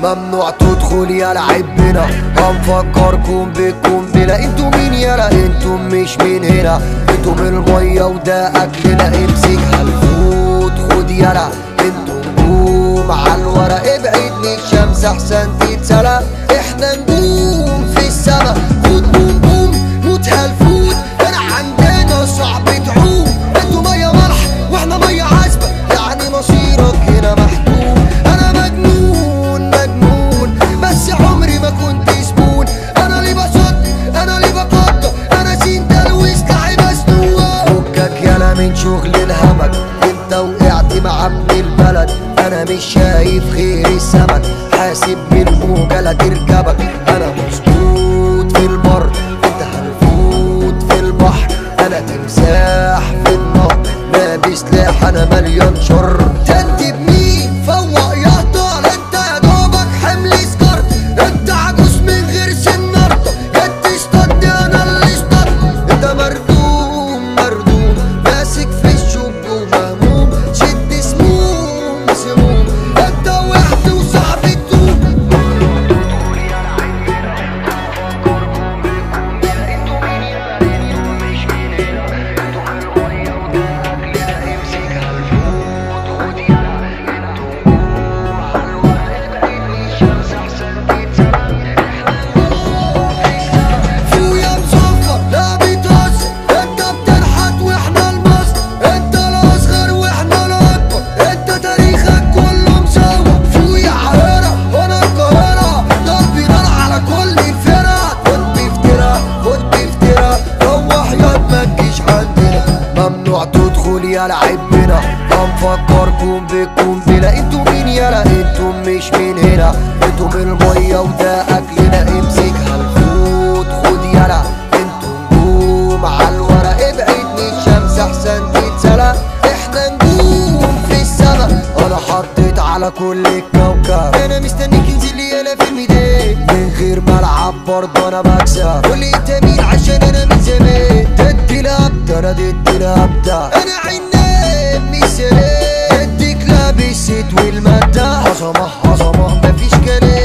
ممنوع تدخل يا لعبنا هنفكركم بالقنبلة انتوا مين يالا انتوا مش من هنا انتوا من المية وده اكلنا امسك هالفوت خد يالا انتوا نجوم على الورق ابعد من الشمس احسن تتسلى احنا نجوم في السما خد بوم بوم موت هالفوت انا عندنا صعب تعوم انتوا مية ملح واحنا مية عذبة يعني مصيرك هنا محكوم انا مجنون مجنون بس عمري ما كنت زبون انا اللي بصد انا اللي بقدر انا سين تلويس لعب مسنون فكك يالا من شغل الهمك انت وقعت مع ابن البلد انا مش شايف غير السمك حاسب بالموجة لا تركبك انا مظبوط في البر انت هنفوت في البحر انا تمساح في النهر لابس سلاح انا مليان شر تنتي بمين فوق يا طال انت يا دوبك حمل سكرت انت عجوز من غير سنارته جت تصطاد انا اللي اصطاد انت مردوم مردوم ماسك في الشوك ومهموم شد سموم سموم انت وحد وصاحبي تدوم فويا مصفر لا بيتهزر انت بتنحت واحنا المصر انت الاصغر واحنا الاكبر انت تاريخك كله مصور فويا عريرة وانا القاهرة ضربي نار على كل الفرق خد بفترة خد بفترة روح يا ما تجيش عندنا ممنوع تدخل يا لعبنا هنفكركم بالقنبلة انتوا مين يالا انتوا مش من هنا انتوا من المية وده اكلنا امسك هالفوت خد يالا انتوا نجوم على الورق ابعد من الشمس احسن تتسلى احنا نجوم في السما انا حطيت على كل الكوكب انا مستنيك انزل لي انا في الميدان من غير ملعب برضه انا بكسب قول لي انت مين عشان انا من زمان تدي لابدا انا ضد لابدا انا عناب مش سلام اديك لابس ست والمادة عظمة عظمة مفيش كلام